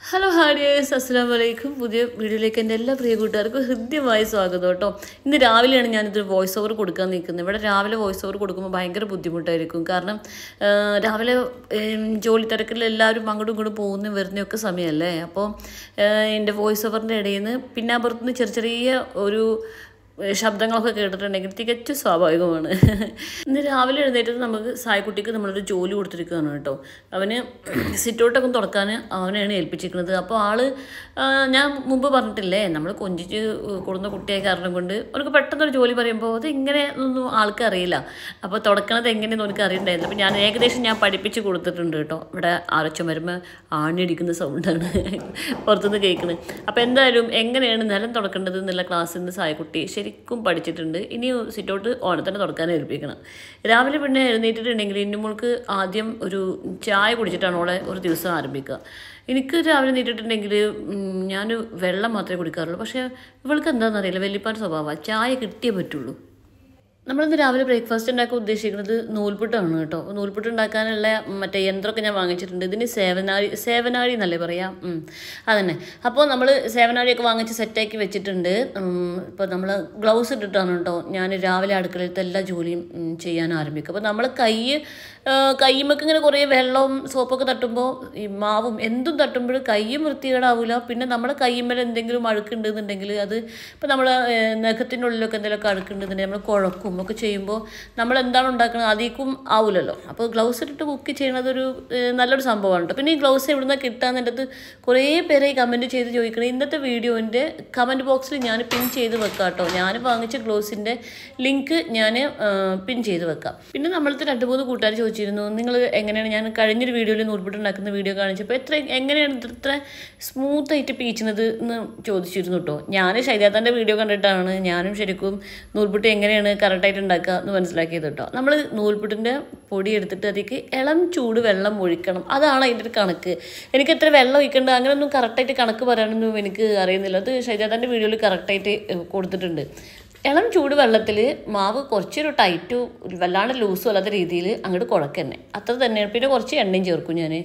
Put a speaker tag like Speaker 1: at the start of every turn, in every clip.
Speaker 1: Hello ഹാഡിയേഴ്സ് അസ്സാം വലൈക്കും പുതിയ വീഡിയോയിലേക്ക് എൻ്റെ എല്ലാ പ്രിയ കൂട്ടുകാർക്കും ഹൃദ്യമായ സ്വാഗതം കേട്ടോ ഇന്ന് രാവിലെയാണ് ഞാനിതൊരു വോയിസ് ഓവർ കൊടുക്കാൻ നിൽക്കുന്നത് ഇവിടെ രാവിലെ വോയിസ് ഓവർ കൊടുക്കുമ്പോൾ ഭയങ്കര ബുദ്ധിമുട്ടായിരിക്കും കാരണം ആ, രാവിലെ ഉം, ജോലി തിരക്കിൽ എല്ലാവരും അങ്ങോട്ടും ഇങ്ങോട്ടും പോകുന്ന വരുന്നൊക്കെ സമയമല്ലേ അപ്പോൾ എൻ്റെ വോയിസ് ഓവറിൻ്റെ ഇടയിൽ നിന്ന് പിന്നാമ്പുറത്തുനിന്ന് ചെറിയ ചെറിയ ഒരു ശബ്ദങ്ങളൊക്കെ കേട്ടിട്ടുണ്ടെങ്കിൽ തികച്ചും സ്വാഭാവികമാണ് ഇന്ന് രാവിലെ എഴുന്നേറ്റത് നമുക്ക് സായ്ക്കുട്ടിക്ക് നമ്മളൊരു ജോലി കൊടുത്തിരിക്കുകയാണ് കേട്ടോ അവന് സിറ്റൗട്ടൊക്കെ തുറക്കാൻ അവനെയാണ് ഏൽപ്പിച്ചിരിക്കുന്നത് അപ്പോൾ ആള് ആ, ഞാൻ മുമ്പ് പറഞ്ഞിട്ടില്ലേ നമ്മൾ കൊഞ്ചിച്ച് കൊടുന്ന കുട്ടിയായ കാരണം കൊണ്ട് അവർക്ക് പെട്ടെന്നൊരു ജോലി പറയുമ്പോൾ അത് ഇങ്ങനെ ഒന്നും ആൾക്ക് അറിയില്ല അപ്പോൾ തുടക്കണത് എങ്ങനെയെന്ന് എനിക്ക് അറിയണ്ടായിരുന്നു അപ്പോൾ ഞാൻ ഏകദേശം ഞാൻ പഠിപ്പിച്ച് കൊടുത്തിട്ടുണ്ട് കേട്ടോ ഇവിടെ ആരൊച്ച വരുമ്പോൾ ആണിയടിക്കുന്ന സൗണ്ടാണ് പുറത്തുനിന്ന് കേൾക്കുന്നത് അപ്പോൾ എന്തായാലും എങ്ങനെയാണ് നിലം തുടക്കേണ്ടത് എന്നുള്ള ക്ലാസ്സിൽ നിന്ന് സായക്കുട്ടി ശരിക്കും പഠിച്ചിട്ടുണ്ട് ഇനി സിറ്റൗട്ട് ഓണെ തന്നെ തുടക്കാൻ ഏൽപ്പിക്കണം രാവിലെ പിന്നെ എഴുന്നേറ്റിട്ടുണ്ടെങ്കിൽ ഇന്നുമോൾക്ക് ആദ്യം ഒരു ചായ കുടിച്ചിട്ടാണ് ഓളെ ഒരു ദിവസം ആരംഭിക്കുക എനിക്ക് രാവിലെ നീട്ടിട്ടുണ്ടെങ്കിൽ ഞാൻ വെള്ളം മാത്രമേ കുടിക്കാറുള്ളൂ പക്ഷേ ഇവൾക്ക് എന്താണെന്നറിയില്ല വലിയപ്പാൻ സ്വഭാവമാണ് ചായ കിട്ടിയേ പറ്റുള്ളൂ നമ്മളിന്ന് രാവിലെ ബ്രേക്ക്ഫാസ്റ്റ് ഉണ്ടാക്കാൻ ഉദ്ദേശിക്കുന്നത് നൂൽപുട്ടാണ് കേട്ടോ അപ്പോൾ നൂൽപുട്ട് ഉണ്ടാക്കാനുള്ള മറ്റേ യന്ത്രമൊക്കെ ഞാൻ വാങ്ങിച്ചിട്ടുണ്ട് ഇതിന് സേവനാഴി സേവനാഴി എന്നല്ലേ പറയാം ഉം. അതന്നെ അപ്പോൾ നമ്മൾ സേവനാഴിയൊക്കെ വാങ്ങിച്ച് സെറ്റാക്കി വെച്ചിട്ടുണ്ട് ഇപ്പോൾ നമ്മൾ ഗ്ലൗസ് ഇട്ടിട്ടാണ് കേട്ടോ ഞാൻ രാവിലെ അടുക്കളയിലത്തെ എല്ലാ ജോലിയും ഉം, ചെയ്യാൻ ആരംഭിക്കും അപ്പോൾ നമ്മൾ കൈ കൈമൊക്കെ ഇങ്ങനെ കുറേ വെള്ളവും സോപ്പൊക്കെ തട്ടുമ്പോൾ ഈ മാവും എന്തും തട്ടുമ്പോൾ കൈയും വൃത്തികേടാവില്ല പിന്നെ നമ്മുടെ കൈമ്മൽ എന്തെങ്കിലും അഴുക്കുണ്ടെന്നുണ്ടെങ്കിൽ അത് ഇപ്പോൾ നമ്മൾ നഖത്തിൻ്റെ ഉള്ളിലൊക്കെ എന്തെങ്കിലുമൊക്കെ അഴുക്കുണ്ടെന്നുണ്ടെങ്കിൽ നമ്മൾ കുഴക്കും ഒക്കെ ചെയ്യുമ്പോൾ നമ്മൾ എന്താണ് ഉണ്ടാക്കുന്നത് അതിക്കും ആവില്ലല്ലോ അപ്പോൾ ഗ്ലൗസ് ഇട്ടിട്ട് കുക്ക് ചെയ്യണത് ഒരു ഏഹ്, നല്ലൊരു സംഭവമാണ് കേട്ടോ പിന്നെ ഈ ഗ്ലൗസ് എവിടുന്ന കിട്ടാന്ന് എൻ്റെ അടുത്ത് കുറേ പേരെ കമൻറ്റ് ചെയ്ത് ചോദിക്കണം ഇന്നത്തെ വീഡിയോൻ്റെ കമൻറ്റ് ബോക്സിൽ ഞാൻ പിൻ ചെയ്ത് വെക്കാം കേട്ടോ ഞാൻ വാങ്ങിച്ച ഗ്ലൗസിൻ്റെ ലിങ്ക് ഞാൻ പിൻ ചെയ്ത് വെക്കാം പിന്നെ നമ്മളത്തെ രണ്ട് മൂന്ന് കൂട്ടുകാർ ചോദിച്ചിരുന്നു നിങ്ങൾ എങ്ങനെയാണ് ഞാൻ കഴിഞ്ഞൊരു വീഡിയോയിൽ നൂൽപുട്ട് ഉണ്ടാക്കുന്ന വീഡിയോ കാണിച്ചപ്പോൾ എത്ര എങ്ങനെയാണ് ഇത് ഇത്ര സ്മൂത്ത് ആയിട്ട് പീച്ചുന്നത് എന്ന് ചോദിച്ചിരുന്നു കേട്ടോ ഞാൻ ശൈലാത്തൻ്റെ വീഡിയോ കണ്ടിട്ടാണ് ഞാനും ശരിക്കും നൂൽപുട്ട് എങ്ങനെയാണ് കറക്റ്റായിട്ട് ഉണ്ടാക്കുക എന്ന് മനസ്സിലാക്കിയത് കേട്ടോ നമ്മൾ നൂൽപുട്ടിൻ്റെ പൊടി എടുത്തിട്ട് അതിലേക്ക് ഇളം ചൂട് വെള്ളം ഒഴിക്കണം അതാണ് അതിൻ്റെ ഒരു കണക്ക് എനിക്ക് എത്ര വെള്ളം ഒഴിക്കേണ്ട അങ്ങനെയൊന്നും കറക്റ്റായിട്ട് കണക്ക് പറയാനൊന്നും എനിക്ക് അറിയുന്നില്ല അത് ശൈലാത്തൻ്റെ വീഡിയോയിൽ കറക്റ്റായിട്ട് കൊടുത്തിട്ടുണ്ട് ഇളം ചൂട് വെള്ളത്തിൽ മാവ് കുറച്ചൊരു ടൈറ്റ് വല്ലാണ്ട് ലൂസും അല്ലാത്ത രീതിയിൽ അങ്ങോട്ട് കുഴക്കന്നെ അത്ര തന്നെയാണ് പിന്നെ കുറച്ച് എണ്ണയും ചേർക്കും ഞാൻ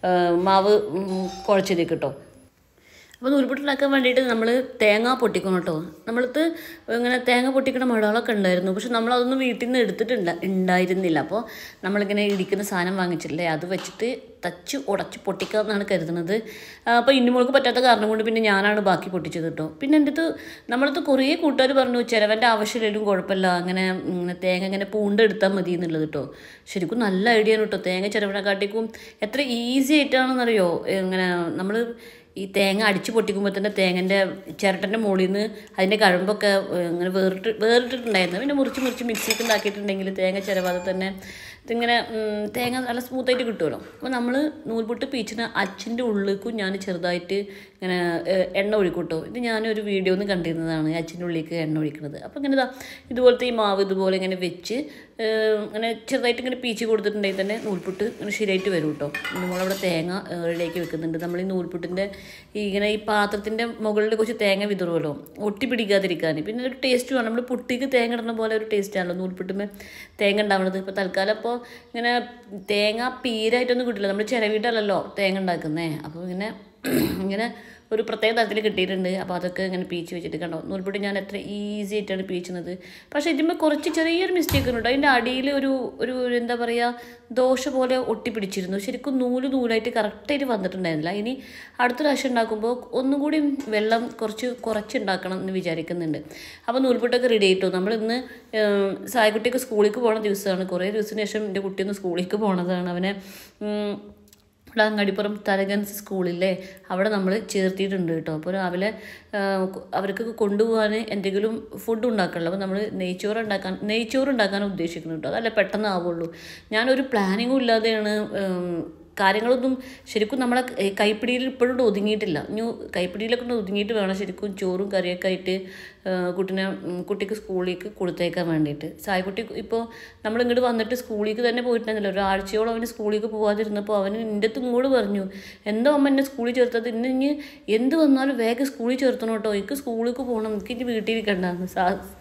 Speaker 1: മാവ് ഉം, കുഴച്ചതിലേക്ക് കേട്ടോ അപ്പോൾ നൂൽപുട്ടുണ്ടാക്കാൻ വേണ്ടിയിട്ട് നമ്മൾ തേങ്ങ പൊട്ടിക്കണം കേട്ടോ നമ്മളത് ഇങ്ങനെ തേങ്ങ പൊട്ടിക്കണ മഴകളൊക്കെ ഉണ്ടായിരുന്നു പക്ഷെ നമ്മളതൊന്നും വീട്ടിൽ നിന്ന് എടുത്തിട്ടുണ്ട് ഉണ്ടായിരുന്നില്ല അപ്പോൾ നമ്മളിങ്ങനെ ഇടിക്കുന്ന സാധനം വാങ്ങിച്ചില്ലേ അത് വെച്ചിട്ട് തച്ച് ഉടച്ച് പൊട്ടിക്കുക എന്നാണ് കരുതുന്നത് ആ, അപ്പോൾ ഇന്നുമോൾക്ക് പറ്റാത്ത കാരണം കൊണ്ട് പിന്നെ ഞാനാണ് ബാക്കി പൊട്ടിച്ചത് കേട്ടോ പിന്നെ എൻ്റെ അടുത്ത് നമ്മളടുത്ത് കുറേ കൂട്ടുകാർ പറഞ്ഞു ചിലവൻ്റെ ആവശ്യമില്ലെങ്കിലും കുഴപ്പമില്ല അങ്ങനെ ഇങ്ങനെ തേങ്ങ ഇങ്ങനെ പൂണ്ടെടുത്താൽ മതി എന്നുള്ളത് കേട്ടോ ശരിക്കും നല്ല ഐഡിയ ആണ് കേട്ടോ തേങ്ങ ചിലവിനെക്കാട്ടിക്കും എത്ര ഈസി ആയിട്ടാണെന്നറിയോ ഇങ്ങനെ നമ്മൾ ഈ തേങ്ങ അടിച്ച് പൊട്ടിക്കുമ്പോൾ തന്നെ തേങ്ങൻ്റെ ചിരട്ടൻ്റെ മുകളിൽ നിന്ന് അതിൻ്റെ കഴമ്പൊക്കെ ഏഹ്, ഇങ്ങനെ വേറിട്ട് വേറിട്ടിട്ടുണ്ടായിരുന്നു പിന്നെ മുറിച്ച് മുറിച്ച് മിക്സിക്ക് ഉണ്ടാക്കിയിട്ടുണ്ടെങ്കിൽ തേങ്ങ ചിരവാതെ തന്നെ ഇതിങ്ങനെ ഉം, തേങ്ങ നല്ല സ്മൂത്തായിട്ട് കിട്ടുമല്ലോ അപ്പോൾ നമ്മൾ നൂൽപുട്ട് പീച്ചിന് അച്ചിൻ്റെ ഉള്ളിലേക്കും ഞാൻ ചെറുതായിട്ട് ഇങ്ങനെ ഏഹ്, എണ്ണ ഒഴിക്കൂട്ടോ ഇത് ഞാനൊരു വീഡിയോ ഒന്ന് കണ്ടിരുന്നതാണ് അച്ചിൻ്റെ ഉള്ളിലേക്ക് എണ്ണ ഒഴിക്കുന്നത് അപ്പോൾ ഇങ്ങനെ ഇതാ ഇതുപോലത്തെ ഈ മാവ് ഇതുപോലെ ഇങ്ങനെ വെച്ച് ഏഹ്, ഇങ്ങനെ ചെറുതായിട്ട് ഇങ്ങനെ പീച്ച് കൊടുത്തിട്ടുണ്ടെങ്കിൽ തന്നെ നൂൽപുട്ട് ഇങ്ങനെ ശരിയായിട്ട് വരും കേട്ടോ നമ്മളവിടെ തേങ്ങ ഏഹ്, റെഡിയാക്കി വെക്കുന്നുണ്ട് നമ്മൾ ഈ നൂൽപുട്ടിൻ്റെ ഈ ഇങ്ങനെ ഈ പാത്രത്തിൻ്റെ മുകളിൽ കുറച്ച് തേങ്ങ വിതറുമല്ലോ ഒട്ടി പിടിക്കാതിരിക്കാൻ പിന്നെ ഒരു ടേസ്റ്റ് വേണം നമ്മൾ പുട്ടിക്ക് തേങ്ങ ഇടുന്ന പോലെ ഒരു ടേസ്റ്റ് ആണല്ലോ നൂൽപുട്ടുമേ തേങ്ങ ഉണ്ടാവുന്നത് ഇപ്പോൾ തൽക്കാലം ഇപ്പോൾ ഇങ്ങനെ തേങ്ങ പീരായിട്ടൊന്നും കിട്ടില്ല നമ്മൾ ചിരവിട്ടല്ലല്ലോ തേങ്ങ ഉണ്ടാക്കുന്നേ അപ്പോൾ ഇങ്ങനെ ഇങ്ങനെ ഒരു പ്രത്യേക തരത്തിൽ കിട്ടിയിട്ടുണ്ട് അപ്പോൾ അതൊക്കെ ഇങ്ങനെ പീച്ച് വെച്ചിട്ട് കണ്ടോ നൂൽപൊടി ഞാൻ എത്ര ഈസി ആയിട്ടാണ് പീച്ചുന്നത് പക്ഷേ ഇതിന്മേൽ കുറച്ച് ചെറിയൊരു മിസ്റ്റേക്ക് ഉണ്ട് അതിൻ്റെ അടിയിൽ ഒരു ഒരു ഒരു എന്താ പറയുക ദോശ പോലെ ഒട്ടിപ്പിടിച്ചിരുന്നു ശരിക്കും നൂല് നൂലായിട്ട് കറക്റ്റായിട്ട് വന്നിട്ടുണ്ടായിരുന്നില്ല ഇനി അടുത്ത പ്രാവശ്യം ഉണ്ടാക്കുമ്പോൾ ഒന്നും കൂടി വെള്ളം കുറച്ച് കുറച്ചുണ്ടാക്കണം എന്ന് വിചാരിക്കുന്നുണ്ട് അപ്പോൾ നൂൽപുട്ടൊക്കെ റെഡി ആയിട്ടോ നമ്മൾ ഇന്ന് സായക്കുട്ടിയൊക്കെ സ്കൂളിലേക്ക് പോണ ദിവസമാണ് കുറേ ദിവസത്തിന് ശേഷം എൻ്റെ കുട്ടിയൊന്ന് സ്കൂളിലേക്ക് പോണതാണ് അവനെ ഉം, ഇവിടെ അങ്ങാടിപ്പുറം തരകൻസ് സ്കൂളില്ലേ അവിടെ നമ്മൾ ചേർത്തിയിട്ടുണ്ട് കേട്ടോ അപ്പോൾ രാവിലെ ആ, കൊ- അവർക്ക് കൊണ്ടുപോകാൻ എന്തെങ്കിലും ഫുഡ് ഉണ്ടാക്കണല്ലോ അപ്പോൾ നമ്മൾ നെയ്ച്ചോറ് ഉണ്ടാക്കാൻ നെയ്ച്ചോറ് ഉണ്ടാക്കാൻ ഉദ്ദേശിക്കുന്നു കേട്ടോ അതല്ല പെട്ടെന്ന് ആവുള്ളൂ ഞാനൊരു പ്ലാനിങ്ങും ഇല്ലാതെയാണ് ഉം, കാര്യങ്ങളൊന്നും ശരിക്കും നമ്മളെ ക- കൈപ്പിടിയിൽ ഇപ്പോഴും ഒതുങ്ങിയിട്ടില്ല ഇനി കൈപ്പിടിയിലൊക്കെ ഒന്ന് ഒതുങ്ങിയിട്ട് വേണം ശരിക്കും ചോറും കറിയൊക്കെ ആയിട്ട് ആ, കുട്ടീനെ ഉം, കുട്ടിക്ക് സ്കൂളിലേക്ക് കൊടുത്തേക്കാൻ വേണ്ടിയിട്ട് സായ്ക്കുട്ടി ഇപ്പോൾ നമ്മൾ ഇങ്ങോട്ട് വന്നിട്ട് സ്കൂളിലേക്ക് തന്നെ പോയിട്ടുണ്ടായിരുന്നില്ല ഒരാഴ്ചയോളം അവന് സ്കൂളിലേക്ക് പോകാതിരുന്നപ്പോൾ അവന് എൻ്റെ അടുത്ത് ഇങ്ങോട്ട് പറഞ്ഞു എന്തോ അമ്മ എന്നെ സ്കൂളിൽ ചേർത്തത് ഇന്ന് ഇനി എന്ത് വന്നാലും വേഗം സ്കൂളിൽ ചേർത്തണം കേട്ടോ എനിക്ക് സ്കൂളിലേക്ക് പോകണം എനിക്ക് ഇനി വീട്ടിലിരിക്കണ്ടെന്ന് സാ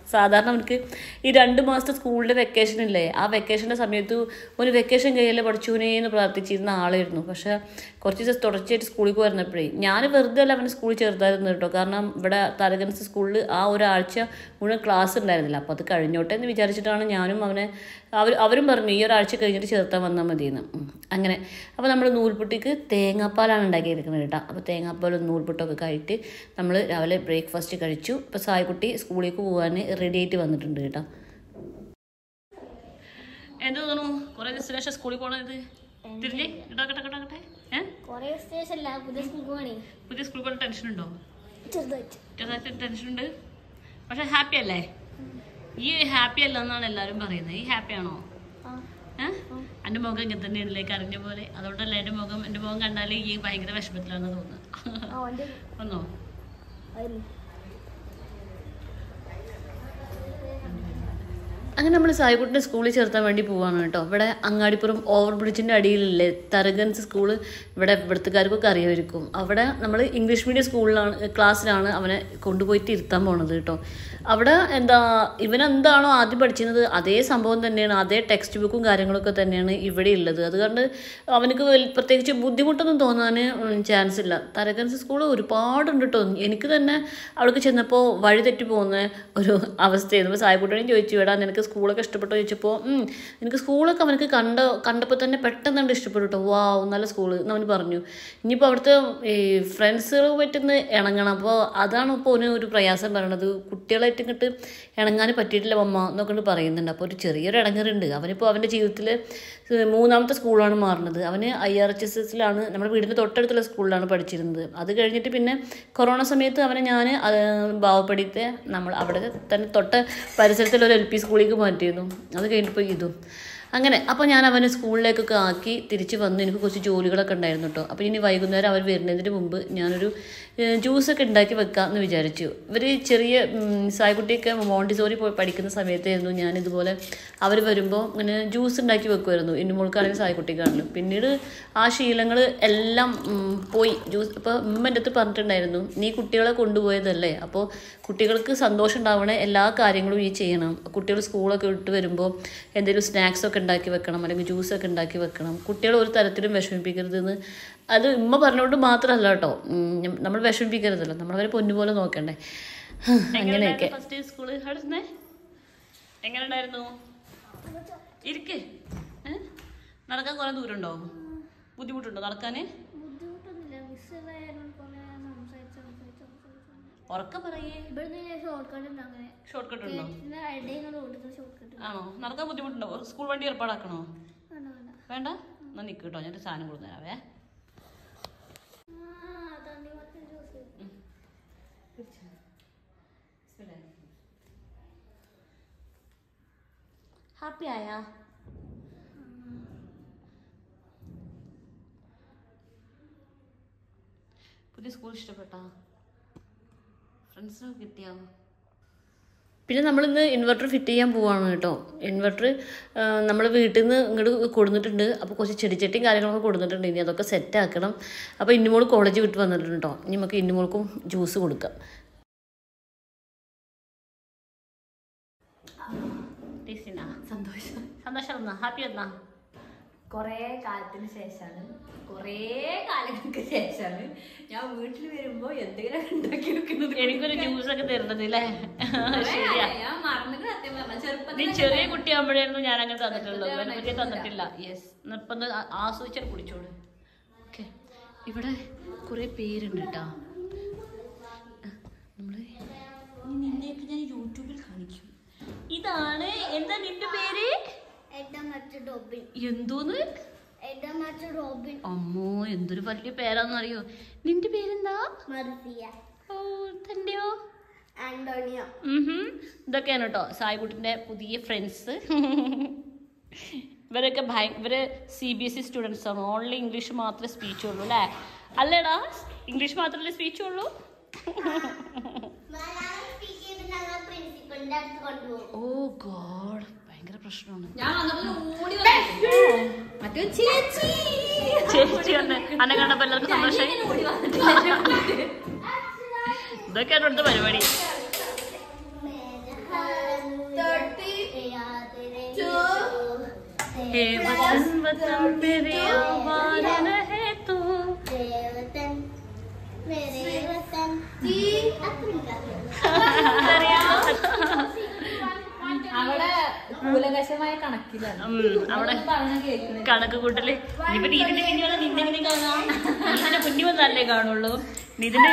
Speaker 1: സാധാരണ അവനക്ക് ഈ രണ്ട് മാസത്തെ സ്കൂളിൻ്റെ വെക്കേഷൻ ഇല്ലേ ആ വെക്കേഷൻ്റെ സമയത്ത് ഒരു വെക്കേഷൻ കയ്യല്ലേ പഠിച്ചുവിനേ എന്ന് പ്രാർത്ഥിച്ചിരുന്ന ആളായിരുന്നു പക്ഷേ കുറച്ച് ദിവസം തുടർച്ചയായിട്ട് സ്കൂളിൽ വരുന്നപ്പോഴേ ഞാൻ വെറുതെ അല്ല അവനെ സ്കൂളിൽ ചേർത്തായിരുന്നു കേട്ടോ കാരണം ഇവിടെ താരകൻസ് സ്കൂളിൽ ആ ഒരാഴ്ച മുഴുവൻ ക്ലാസ് ഉണ്ടായിരുന്നില്ല അപ്പോൾ അത് കഴിഞ്ഞോട്ടെ എന്ന് വിചാരിച്ചിട്ടാണ് ഞാനും അവനെ അവർ അവരും പറഞ്ഞു ഈ ഒരാഴ്ച കഴിഞ്ഞിട്ട് ചേർത്താൻ വന്നാൽ മതിയെന്ന് ഉം. അങ്ങനെ അപ്പോൾ നമ്മൾ നൂൽപുട്ടിക്ക് തേങ്ങാപ്പാലാണ് ഉണ്ടാക്കിയെടുക്കുന്നത് കേട്ടോ അപ്പോൾ തേങ്ങാപ്പാലും നൂൽപുട്ടൊക്കെ കഴിയിട്ട് നമ്മൾ രാവിലെ ബ്രേക്ക്ഫാസ്റ്റ് കഴിച്ചു ഇപ്പോൾ സായ്ക്കുട്ടി സ്കൂളിലേക്ക് പോകാൻ റെഡി ആയിട്ട് വന്നിട്ടുണ്ട് കേട്ടോ എന്ത് തോന്നുന്നു കുറേ ദിവസത്തിന് ശേഷം സ്കൂളിൽ പോകണത് തിരിഞ്ഞ് ഇടാക്കട്ടെ കട്ടെ ഏ
Speaker 2: കൊറേ സ്റ്റേഷൻ അല്ല പുതിയ സ്കൂൾ പോണേ
Speaker 1: പുതിയ സ്കൂളിൽ പോകാൻ ടെൻഷൻ ഉണ്ടോ
Speaker 2: ചെറുതായിട്ട്
Speaker 1: ചെറുതായിട്ട് ടെൻഷൻ ഉണ്ട് പക്ഷെ ഹാപ്പി അല്ലേ ഈ ഹാപ്പി അല്ല എന്നാണ് എല്ലാവരും പറയുന്നത് ഈ ഹാപ്പി ആണോ
Speaker 2: ആ
Speaker 1: ഏഹ് എൻ്റെ മുഖം ഇങ്ങനെ തന്നെയാണല്ലേ കരഞ്ഞ പോലെ അതുകൊണ്ടല്ല എൻ്റെ മുഖം എൻ്റെ മുഖം കണ്ടാൽ ഈ ഭയങ്കര വിഷമത്തിലാണെന്ന് തോന്നുന്നത്
Speaker 2: ആ ഓൻ്റെ
Speaker 1: ഒന്നോ
Speaker 2: അതിന്
Speaker 1: അങ്ങനെ നമ്മൾ സായിക്കുട്ടിനെ സ്കൂളിൽ ചേർത്താൻ വേണ്ടി പോവാണ് കേട്ടോ ഇവിടെ അങ്ങാടിപ്പുറം ഓവർ ബ്രിഡ്ജിൻ്റെ അടിയിലല്ലേ തരകൻസ് സ്കൂള് ഇവിടെ ഇവിടുത്തുകാർക്കൊക്കെ അറിയാമായിരിക്കും അവിടെ നമ്മൾ ഇംഗ്ലീഷ് മീഡിയം സ്കൂളിലാണ് ക്ലാസ്സിലാണ് അവനെ കൊണ്ടുപോയിട്ട് ഇരുത്താൻ പോണത് കേട്ടോ അവിടെ എന്താ ഇവൻ എന്താണോ ആദ്യം പഠിച്ചിരുന്നത് അതേ സംഭവം തന്നെയാണ് അതേ ടെക്സ്റ്റ് ബുക്കും കാര്യങ്ങളൊക്കെ തന്നെയാണ് ഇവിടെ ഉള്ളത് അതുകൊണ്ട് അവനക്ക് വൽ- പ്രത്യേകിച്ച് ബുദ്ധിമുട്ടൊന്നും തോന്നാൻ ചാൻസ് ഇല്ല തരകൻസ് സ്കൂൾ ഒരുപാടുണ്ട് കേട്ടോ എനിക്ക് തന്നെ അവിടേക്ക് ചെന്നപ്പോൾ വഴി തെറ്റി പോകുന്ന ഒരു അവസ്ഥയായിരുന്നു അപ്പോൾ സായിക്കുട്ടനെയും ചോദിച്ചു എടാ നിനക്ക് സ്കൂളൊക്കെ ഇഷ്ടപ്പെട്ടോ ചോദിച്ചപ്പോൾ "ഉം, എനിക്ക് സ്കൂളൊക്കെ അവനക്ക് കണ്ട കണ്ടപ്പോൾ തന്നെ പെട്ടെന്ന് കണ്ട് ഇഷ്ടപ്പെട്ടു കേട്ടോ വാവ് നല്ല സ്കൂള് എന്ന് അവന് പറഞ്ഞു ഇനിയിപ്പോൾ അവിടുത്തെ ഈ ഫ്രണ്ട്സുകൾ പറ്റുന്ന ഇണങ്ങണം അപ്പോൾ അതാണ് ഇപ്പോൾ അവന് ഒരു പ്രയാസം പറയണത് കുട്ടികളായിട്ട് ഇങ്ങോട്ട് ഇണങ്ങാൻ പറ്റിയിട്ടില്ല മമ്മ എന്നൊക്കെ പറയുന്നുണ്ട് അപ്പോൾ ഒരു ചെറിയൊരു ഇടങ്ങറുണ്ട് അവനിപ്പോൾ അവൻ്റെ ജീവിതത്തിൽ മൂന്നാമത്തെ സ്കൂളാണ് മാറുന്നത് അവന് ഐ ആർ എച്ച് എസ് എസിലാണ് നമ്മുടെ വീടിൻ്റെ തൊട്ടടുത്തുള്ള സ്കൂളിലാണ് പഠിച്ചിരുന്നത് അത് കഴിഞ്ഞിട്ട് പിന്നെ കൊറോണ സമയത്ത് അവനെ ഞാൻ ബാവപ്പടിത്തെ നമ്മൾ അവിടെ തന്നെ തൊട്ട പരിസരത്തുള്ള ഒരു എൽ പി സ്കൂളിലേക്ക് മാറ്റിയിരുന്നു അത് കഴിഞ്ഞിപ്പോൾ ഇതും അങ്ങനെ അപ്പോൾ ഞാൻ അവനെ സ്കൂളിലേക്കൊക്കെ ആക്കി തിരിച്ച് വന്ന് എനിക്ക് കുറച്ച് ജോലികളൊക്കെ ഉണ്ടായിരുന്നു കേട്ടോ അപ്പോൾ ഇനി വൈകുന്നേരം അവർ വരുന്നതിന് മുമ്പ് ഞാനൊരു ഏഹ്, ജ്യൂസൊക്കെ ഉണ്ടാക്കി വെക്കാമെന്ന് വിചാരിച്ചു ഇവർ ചെറിയ ഉം, സായ്ക്കുട്ടിയൊക്കെ മോണ്ടിസോറി പോയി പഠിക്കുന്ന സമയത്തായിരുന്നു ഞാൻ ഇതുപോലെ അവർ വരുമ്പോൾ ഇങ്ങനെ ജ്യൂസ് ഉണ്ടാക്കി വെക്കുമായിരുന്നു ഇന്നുമോൾക്കാണെങ്കിലും സായ്ക്കുട്ടിക്കാണെങ്കിലും പിന്നീട് ആ ശീലങ്ങൾ എല്ലാം ഉം, പോയി ജ്യൂസ് ഇപ്പോൾ ഉമ്മ എൻ്റെ അടുത്ത് പറഞ്ഞിട്ടുണ്ടായിരുന്നു നീ കുട്ടികളെ കൊണ്ടുപോയതല്ലേ അപ്പോൾ കുട്ടികൾക്ക് സന്തോഷം ഉണ്ടാവണ എല്ലാ കാര്യങ്ങളും ഈ ചെയ്യണം കുട്ടികൾ സ്കൂളൊക്കെ വിട്ട് വരുമ്പോൾ എന്തെങ്കിലും സ്നാക്സ് ഒക്കെ ഉണ്ടാക്കി വെക്കണം അല്ലെങ്കിൽ ജ്യൂസൊക്കെ ഉണ്ടാക്കി വെക്കണം കുട്ടികളെ ഒരു തരത്തിലും വിഷമിപ്പിക്കരുതെന്ന് അത് ഉമ്മ പറഞ്ഞുകൊണ്ട് മാത്രമല്ല കേട്ടോ ഉം, നമ്മൾ വിഷമിപ്പിക്കരുതല്ലോ നമ്മളവരെ പൊന്നുപോലെ നോക്കണ്ടേ അങ്ങനെയൊക്കെ ഫസ്റ്റ് സ്കൂള് എങ്ങനെ ഉണ്ടായിരുന്നു ഇരിക്ക് ഏ? നടക്കാൻ കുറെ ദൂരമുണ്ടോ ബുദ്ധിമുട്ടുണ്ടോ നടക്കാന്
Speaker 2: ബുദ്ധിമുട്ടൊന്നുമില്ല മിസ്സുകളായാലും കുറേ സംസാരിച്ച് സംസാരിച്ച് സംസാരിച്ച്
Speaker 1: ഉറക്കം പറയേ
Speaker 2: ഇവിടുന്ന് ഞാൻ ഷോർട്ട് കട്ട് ഉണ്ട് അങ്ങനെ
Speaker 1: ഷോർട്ട് കട്ട് ഉണ്ടോ
Speaker 2: പിന്നെ ഇടയിൽ റോഡിൽ ഷോർട്ട് കട്ട്
Speaker 1: ആണോ നടക്കാൻ ബുദ്ധിമുട്ടുണ്ടോ സ്കൂൾ വണ്ടി ഏർപ്പാടാക്കണോ
Speaker 2: വേണ്ട വേണ്ട
Speaker 1: വേണ്ട എന്നാ നിൽക്ക് കേട്ടോ ഞാൻ ഒരു സാധനം കൊടുത്തരാവേ
Speaker 2: ആ തണ്ണിമത്തൻ ജ്യൂസ്
Speaker 1: ഹാപ്പി ആയാ പുതിയ സ്കൂൾ ഇഷ്ടപ്പെട്ടാ ഫ്രണ്ട്സിനൊക്കെ കിട്ടിയാ പിന്നെ നമ്മളിന്ന് ഇൻവെർട്ടർ ഫിറ്റ് ചെയ്യാൻ പോവാണ് കേട്ടോ ഇൻവെർട്ടർ നമ്മൾ വീട്ടിൽ നിന്ന് ഇങ്ങോട്ട് കൊടുത്തിട്ടുണ്ട് അപ്പോൾ കുറച്ച് ചെടിച്ചട്ടിയും കാര്യങ്ങളൊക്കെ കൊടുത്തിട്ടുണ്ട് ഇനി അതൊക്കെ സെറ്റ് ആക്കണം അപ്പോൾ ഇന്നുമോൾ കോളേജ് വിട്ട് വന്നിട്ടുണ്ട് കേട്ടോ ഇനി നമുക്ക് ഇന്നുമോൾക്കും ജ്യൂസ് കൊടുക്കാം ടേസ്റ്റിനാ
Speaker 3: സന്തോഷം
Speaker 1: സന്തോഷം എന്നാ ഹാപ്പി എന്നാ
Speaker 3: കുറേ കാലത്തിന് ശേഷമാണ് കുറേ കാലങ്ങൾക്ക് ശേഷമാണ് ഞാൻ വീട്ടിൽ വരുമ്പോ എന്തെങ്കിലും ഉണ്ടാക്കി വെക്കുന്നത്
Speaker 1: എനിക്കൊരു ജ്യൂസ് ഒക്കെ തരുന്നത് അല്ലേ
Speaker 3: കുറേ
Speaker 1: ശരിയാ
Speaker 3: കാലമായി. ഞാൻ മറന്നിട്ട് സത്യം പറഞ്ഞ
Speaker 1: നീ
Speaker 3: ചെറുപ്പത്തിൽ
Speaker 1: ചെറിയ കുട്ടിയാകുമ്പോഴായിരുന്നു ഞാൻ അങ്ങനെ തന്നിട്ടുള്ളത് ഇവനെ പറ്റി തന്നിട്ടില്ല യെസ് ഇപ്പം ഒന്ന് ആ- ആസ്വദിച്ചാൽ കുടിച്ചോളൂ ഓക്കെ ഇവിടെ കുറേ പേരുണ്ട് കേട്ടോ നമ്മള് ഇനി നിന്നെയൊക്കെ ഞാൻ യൂട്യൂബിൽ കാണിക്കും ഇതാണ് എന്താ നിന്റെ പേര്
Speaker 2: എന്റെ മറ്റു ഡോബിൻ
Speaker 1: എന്തോന്ന്
Speaker 2: എന്റെ മറ്റു ഡോബിൻ
Speaker 1: അമ്മോ എന്തൊരു വലിയ പേരാന്നറിയോ നിന്റെ പേരെന്താ
Speaker 2: മർസിയ
Speaker 1: ഓ തന്റെയോ
Speaker 2: ആന്റോണിയോ
Speaker 1: ഉഹും. ഇതൊക്കെയാണ് കേട്ടോ സായിക്കുട്ടിൻ്റെ പുതിയ ഫ്രണ്ട്സ് ഇവരൊക്കെ ഭയ ഇവര് C B S E students ആണ് ഓൺലി ഇംഗ്ലീഷ് മാത്രമേ സ്പീച്ച് ഉള്ളൂ അല്ലേ അല്ലേടാ ഇംഗ്ലീഷ് മാത്രമല്ലേ സ്പീച്ച് ഉള്ളൂ
Speaker 2: പ്രിൻസിപ്പലിന്റെ അടുത്ത് കൊണ്ടുപോകും
Speaker 1: ഓ ഗോഡ് ഭയങ്കര പ്രശ്നമാണ്
Speaker 3: ഞാൻ വന്നപ്പോ ഓടി വന്നു മറ്റോ ചേച്ചി
Speaker 1: ചേച്ചി വന്ന് അന്നെ കണ്ടപ്പോ എല്ലാവർക്കും സന്തോഷമായി
Speaker 3: ഇങ്ങനെ ഓടി വന്നിട്ടില്ല
Speaker 1: ഇതൊക്കെയാണ് ഇവിടുത്തെ പരിപാടി
Speaker 2: മേജ
Speaker 1: हे वतन वतन मेरे आबाद रहे तू
Speaker 2: मेरे वतन मेरे वतन जी
Speaker 3: അവിടെ കൂലകശമായ കണക്കിലാണ്
Speaker 1: ഉം, അവിടെ
Speaker 3: പറഞ്ഞ കേൾക്കുന്നത്
Speaker 1: കണക്ക് കൂട്ടല് ഇനിയിപ്പോ നീതിന്റെ കുഞ്ഞുള്ള നിന്നെ എങ്ങനെ കാണാം നീതിന്റെ കുഞ്ഞു വന്നല്ലേ കാണുള്ളൂ നീതിന്റെ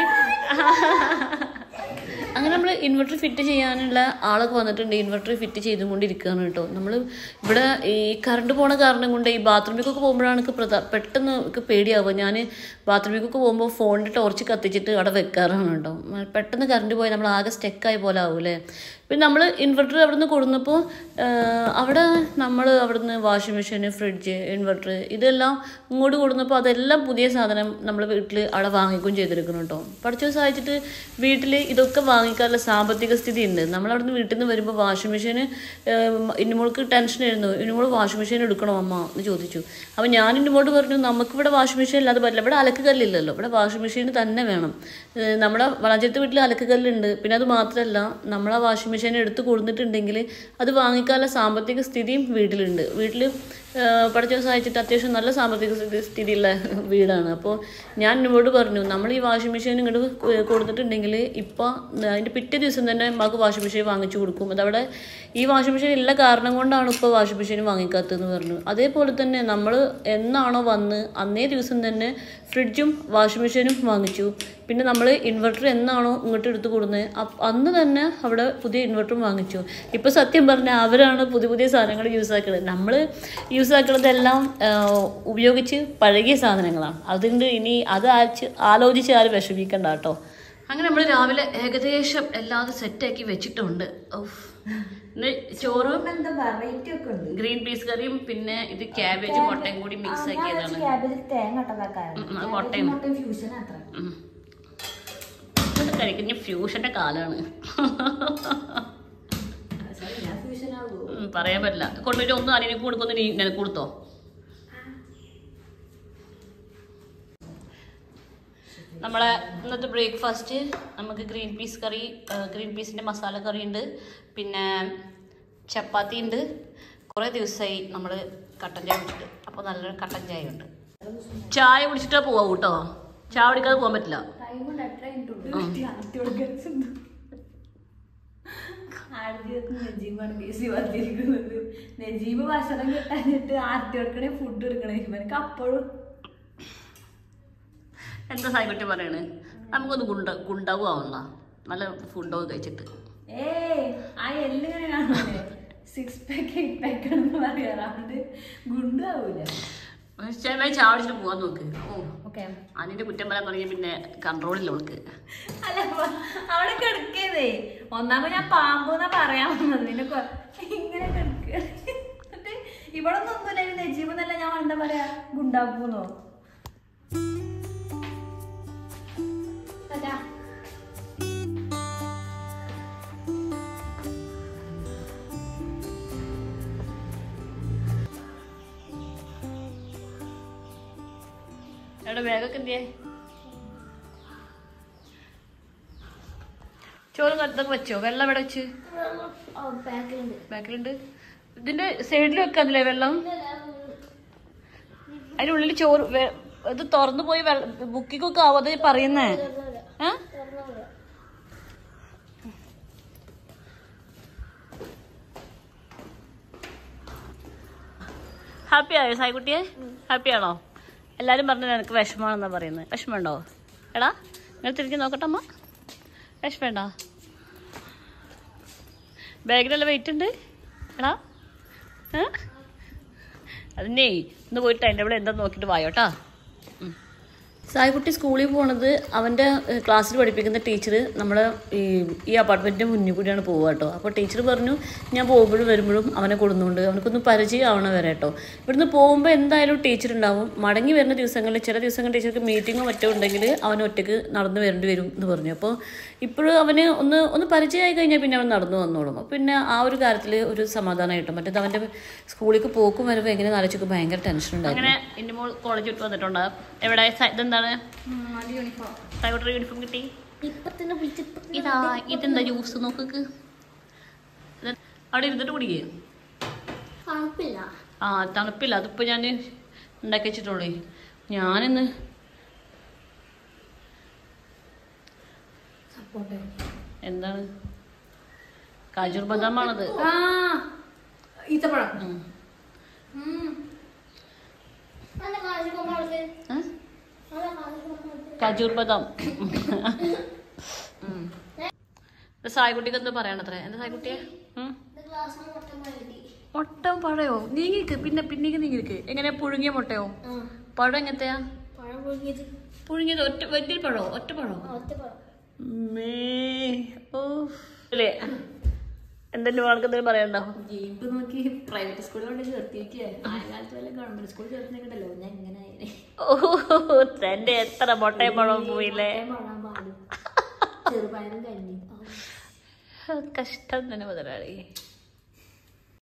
Speaker 1: അങ്ങനെ നമ്മൾ ഇൻവെർട്ടർ ഫിറ്റ് ചെയ്യാനുള്ള ആളൊക്കെ വന്നിട്ടുണ്ട് ഇൻവെർട്ടർ ഫിറ്റ് ചെയ്തുകൊണ്ടിരിക്കുകയാണ് കേട്ടോ നമ്മൾ ഇവിടെ ഈ കറണ്ട് പോണ കാരണം കൊണ്ട് ഈ ബാത്റൂമിലേക്കൊക്കെ പോകുമ്പോഴാണ് എനിക്ക് പ്രധാ പെട്ടെന്ന് എനിക്ക് പേടിയാവുക ഞാൻ ബാത്റൂമിലേക്കൊക്കെ പോകുമ്പോൾ ഫോണിൻ്റെ ടോർച്ച് കത്തിച്ചിട്ട് അവിടെ വെക്കാറാണ് കേട്ടോ മ- പെട്ടെന്ന് കറണ്ട് പോയി നമ്മൾ ആകെ സ്റ്റെക്കായ പോലെ ആവൂലേ പിന്നെ നമ്മൾ ഇൻവെർട്ടർ അവിടെ നിന്ന് കൊടുന്നപ്പോൾ അവിടെ നമ്മൾ അവിടുന്ന് വാഷിംഗ് മെഷീൻ ഫ്രിഡ്ജ് ഇൻവെർട്ടർ ഇതെല്ലാം ഇങ്ങോട്ട് കൊടുന്നപ്പോൾ അതെല്ലാം പുതിയ സാധനം നമ്മൾ വീട്ടിൽ അവിടെ വാങ്ങിക്കുകയും ചെയ്തിരിക്കണം കേട്ടോ പഠിച്ച സഹായിച്ചിട്ട് വീട്ടിൽ ഇതൊക്കെ വാങ്ങിക്കാനുള്ള സാമ്പത്തിക സ്ഥിതി ഉണ്ട് നമ്മൾ അവിടുന്ന് വീട്ടിൽ നിന്ന് വരുമ്പോൾ വാഷിംഗ് മെഷീൻ ഇന്നുമോൾക്ക് ടെൻഷൻ ആയിരുന്നു ഇന്നുമോൾ വാഷിംഗ് മെഷീൻ എടുക്കണോ അമ്മ എന്ന് ചോദിച്ചു അപ്പോൾ ഞാൻ ഇന്നുമോട് പറഞ്ഞു നമുക്കിവിടെ വാഷിംഗ് മെഷീൻ ഇല്ലാതെ പറ്റില്ല ഇവിടെ അലക്ക് കല്ലില്ലല്ലോ ഇവിടെ വാഷിംഗ് മെഷീൻ തന്നെ വേണം ഏഹ് നമ്മുടെ വളഞ്ചത്ത് വീട്ടിൽ അലക്ക് കല്ലുണ്ട് പിന്നെ അത് മാത്രമല്ല നമ്മളാ വാഷിംഗ് മെഷീൻ എടുത്ത് കൊടുത്തിട്ടുണ്ടെങ്കിൽ അത് വാങ്ങിക്കാനുള്ള സാമ്പത്തിക സ്ഥിതിയും വീട്ടിലുണ്ട് വീട്ടിൽ പഠിച്ച സഹായിച്ചിട്ട് അത്യാവശ്യം നല്ല സാമ്പത്തിക സ്ഥിതി സ്ഥിതിയുള്ള വീടാണ് അപ്പോൾ ഞാൻ എന്നോട് പറഞ്ഞു നമ്മൾ ഈ വാഷിംഗ് മെഷീൻ ഇങ്ങോട്ട് കൊ- കൊടുത്തിട്ടുണ്ടെങ്കിൽ ഇപ്പോൾ അതിൻ്റെ പിറ്റേ ദിവസം തന്നെ നമുക്ക് വാഷിംഗ് മെഷീൻ വാങ്ങിച്ചു കൊടുക്കും അതവിടെ ഈ വാഷിംഗ് മെഷീൻ ഉള്ള കാരണം കൊണ്ടാണ് ഇപ്പോൾ വാഷിംഗ് മെഷീൻ വാങ്ങിക്കാത്തതെന്ന് പറഞ്ഞു അതേപോലെ തന്നെ നമ്മൾ എന്നാണോ വന്ന് അന്നേ ദിവസം തന്നെ ഫ്രിഡ്ജും വാഷിംഗ് മെഷീനും വാങ്ങിച്ചു പിന്നെ നമ്മൾ ഇൻവെർട്ടർ എന്നാണോ ഇങ്ങോട്ട് എടുത്ത് കൊടുക്കുന്നത് അപ്പ് അന്ന് തന്നെ അവിടെ പുതിയ ഇൻവെർട്ടറും വാങ്ങിച്ചു ഇപ്പോൾ സത്യം പറഞ്ഞാൽ അവരാണ് പുതിയ പുതിയ സാധനങ്ങൾ യൂസ് ആക്കുന്നത് നമ്മൾ യൂസ് ആക്കുന്നതെല്ലാം ആ, ഉപയോഗിച്ച് പഴകിയ സാധനങ്ങളാണ് അതുകൊണ്ട് ഇനി അത് ആച്ച് ആലോചിച്ച് ആരും വിഷമിക്കണ്ട കേട്ടോ അങ്ങനെ നമ്മൾ രാവിലെ ഏകദേശം എല്ലാം സെറ്റാക്കി വെച്ചിട്ടുണ്ട് ഔഫ്. ഇന്ന് ചോറും
Speaker 3: എന്താ വെറൈറ്റി ഒക്കെ ഉണ്ട്
Speaker 1: ഗ്രീൻ പീസ് കറിയും പിന്നെ ഇത് ക്യാബേജ് മുട്ടയും കൂടി മിക്സ് ആക്കിയതാണ്
Speaker 3: ക്യാബേജ് തേങ്ങ ഇട്ടതാക്കാരം
Speaker 1: ഉം, അത് മുട്ടയും
Speaker 3: ഫ്യൂഷൻ അത്ര
Speaker 1: ഉം. ഇത് കഴിക്കുന്ന ഫ്യൂഷന്റെ കാലാണ്
Speaker 3: ഞാൻ ഫ്യൂഷൻ ആകുമോ
Speaker 1: ഉം, പറയാൻ പറ്റില്ല കൊണ്ടുപോയിട്ട് ഒന്നും അനിയനെ കൊടുക്കൊന്ന് നീ നിനക്ക് കൊടുത്തോ നമ്മളെ ഇന്നത്തെ ബ്രേക്ക്ഫാസ്റ്റ് നമുക്ക് ഗ്രീൻ പീസ് കറി ഗ്രീൻ പീസിൻ്റെ മസാല കറി ഉണ്ട് പിന്നെ ചപ്പാത്തി ഉണ്ട് കുറേ ദിവസമായി നമ്മൾ കട്ടൻ ചായ കുടിച്ചിട്ട് അപ്പോൾ നല്ലൊരു കട്ടൻ ചായ ഉണ്ട് ചായ കുടിച്ചിട്ടാ പോവാ കേട്ടോ ചായ കുടിക്കാതെ പോകാൻ പറ്റില്ല
Speaker 3: ടൈം കൊണ്ട് എത്ര മിനിറ്റ് ആദ്യത്തെ നജീബാണ് കേസി വന്നിരിക്കുന്നത് നജീബ് ഭക്ഷണം കിട്ടാനിട്ട് ആർത്തി കൊടുക്കണേ ഫുഡ് എടുക്കണേ ഇവനക്ക് അപ്പോഴും
Speaker 1: എന്താ സായിക്കുട്ടി പറയണ് നമുക്കൊന്ന് ഗുണ്ട ഗുണ്ടാവും ആവണ്ട നല്ല ഫുഡൊക്കെ കഴിച്ചിട്ട്
Speaker 3: ഏ ആ എല്ലിങ്ങനെ കാണുന്നേ സിക്സ് പാക്ക് എയ്റ്റ് പാക്ക് ആണെന്ന് പറയാറുണ്ട് ഗുണ്ടാവൂല
Speaker 1: ചേട്ടായി ചാവടിച്ചിട്ട് പോകാൻ നോക്ക് ഓ
Speaker 3: ഓക്കെ
Speaker 1: അതിന്റെ കുറ്റം പറയാൻ തുടങ്ങിയ പിന്നെ കൺട്രോളില്ല അവൾക്ക്
Speaker 3: അല്ല അപ്പൊ അവിടെ കിടക്കേതേ ഒന്നാമത് ഞാൻ പാമ്പെന്നാ പറയാൻ വന്നത് പിന്നെ കൊ- ഇങ്ങനെ കിടക്കുക എന്നിട്ട് ഇവിടെ ഒന്നും ഒന്നുമില്ല നജീബ് എന്നല്ല ഞാൻ എന്താ പറയാ ഗുണ്ടാപ്പൂന്നോ
Speaker 2: അതാ
Speaker 1: എവിടെ ബാഗൊക്കെ എന്തിയേ ചോറും കത്തൊക്കെ വെച്ചോ വെള്ളം എവിടെ വെച്ച്
Speaker 2: ബാക്കിലുണ്ട്
Speaker 1: ബാക്കിലുണ്ട് ഇതിന്റെ സൈഡിൽ വെക്കാന്നില്ലേ വെള്ളം അതിനുള്ളിൽ ചോറ് വെ- ഇത് തുറന്നു പോയി ബുക്കിങ്ങൊക്കെ ആവും അത് പറയുന്നേ ഏ ഹാപ്പി ആയോ സായിക്കുട്ടിയെ ഹാപ്പി ആണോ എല്ലാരും പറഞ്ഞു എനിക്ക് വിഷമാണെന്നാ പറയുന്നത് വിഷമമുണ്ടോ എടാ നിങ്ങൾ തിരിഞ്ഞ് നോക്കട്ടെ അമ്മ വിഷമമുണ്ടോ ബാഗിലെല്ലാം വെയിറ്റ് ഉണ്ട് എടാ ഏ? അതിനെ ഇന്ന് പോയിട്ട് അതിൻ്റെ അവിടെ എന്താ നോക്കിയിട്ട് വായോട്ടാ സായിക്കുട്ടി സ്കൂളിൽ പോണത് അവൻ്റെ ക്ലാസ്സിൽ പഠിപ്പിക്കുന്ന ടീച്ചർ നമ്മളെ ഈ ഈ അപ്പാർട്ട്മെൻറ്റിൻ്റെ മുന്നിൽ കൂടിയാണ് പോവുക കേട്ടോ അപ്പോൾ ടീച്ചർ പറഞ്ഞു ഞാൻ പോകുമ്പോഴും വരുമ്പോഴും അവനെ കൊടുന്നുകൊണ്ട് അവനക്കൊന്ന് പരിചയം ആവണ വരെ കേട്ടോ ഇവിടുന്ന് പോകുമ്പോൾ എന്തായാലും ടീച്ചർ ഉണ്ടാവും മടങ്ങി വരുന്ന ദിവസങ്ങളിൽ ചില ദിവസങ്ങളിൽ ടീച്ചർക്ക് മീറ്റിങ്ങോ മറ്റോ ഉണ്ടെങ്കിൽ അവൻ ഒറ്റയ്ക്ക് നടന്നു വരേണ്ടി വരും എന്ന് പറഞ്ഞു അപ്പോൾ ഇപ്പോഴും അവന് ഒന്ന് ഒന്ന് പരിചയമായി കഴിഞ്ഞാൽ പിന്നെ അവൻ നടന്നു വന്നോളും അപ്പോൾ പിന്നെ ആ ഒരു കാര്യത്തിൽ ഒരു സമാധാനമായിട്ടും മറ്റേത് അവൻ്റെ സ്കൂളിലേക്ക് പോക്കും വരുമ്പോൾ എങ്ങനെ ആലോചിക്കും ഭയങ്കര ടെൻഷൻ ഉണ്ടായിരുന്നു അങ്ങനെ എൻ്റെ മോൾ കോളേജ് വിട്ട് വന്നിട്ടുണ്ട് എവിടെ സ- ഇതെന്താണ് സൈക്കോട്ടറി യൂണിഫോം കിട്ടി
Speaker 2: ഇപ്പൊ തന്നെ വിളിച്ചിപ്പോ
Speaker 1: ഇതാ ഇതെന്താ ജ്യൂസ് നോക്ക് അവിടെ ഇരുന്നിട്ട് കുടിക്കേ
Speaker 2: തണുപ്പില്ല
Speaker 1: ആ തണുപ്പില്ല അതിപ്പോൾ ഞാൻ ഉണ്ടാക്കി വെച്ചിട്ടുള്ളൂ ഞാനിന്ന്
Speaker 3: സപ്പോർട്ട്
Speaker 1: എന്താണ് കാജൂർ ബദാമാണത്
Speaker 3: ആ ഈത്തപ്പഴം
Speaker 1: ഉം.
Speaker 3: ഉം.
Speaker 2: നല്ല കാശ് കൊണ്ടാൾക്ക്
Speaker 1: ഏ?
Speaker 2: നല്ല കാശ് കൊണ്ടാൾക്ക്
Speaker 1: കാജൂർ ബദാം ഉം. ഇത് സായ്ക്കുട്ടിക്ക് എന്താ പറയണത്രേ എന്താ സായ്ക്കുട്ടിയെ ഉം?
Speaker 2: ഇത് ഗ്ലാസ്സിന് മൊത്തം മതി
Speaker 1: മുട്ട പഴയോ നീങ്ങിക്ക് പിന്നെ പിന്നീക്ക് നീങ്ങിക്ക് എങ്ങനെ പുഴുങ്ങിയ മുട്ടയോ
Speaker 2: ആ
Speaker 1: പഴം എങ്ങനത്തെയാ
Speaker 2: പഴം പുഴുങ്ങിയത്
Speaker 1: പുഴുങ്ങിയത് ഒറ്റ വലിയ പഴോ ഒറ്റ പഴോ
Speaker 2: ആ ഒറ്റ പഴം
Speaker 1: മേ ഓ അല്ലേ എന്തെങ്കിലും ആൾക്ക് എന്തെങ്കിലും പറയണ്ടോ
Speaker 3: ജീപ്പ് നോക്കി പ്രൈവറ്റ് സ്കൂളിൽ കൊണ്ട് ചേർത്തിരിക്കുക ആ കാലത്ത് വല്ല ഗവൺമെന്റ് സ്കൂളിൽ ചേർത്തിട്ടുണ്ടല്ലോ ഞാൻ ഇങ്ങനെ ആയില്ലേ
Speaker 1: ഓ തന്റെ എത്ര മുട്ടയും പഴവും പോയില്ലേ
Speaker 3: പഴം പാലും ചെറുപയറും കഞ്ഞി
Speaker 1: കഷ്ടം തന്നെ മുതലാളി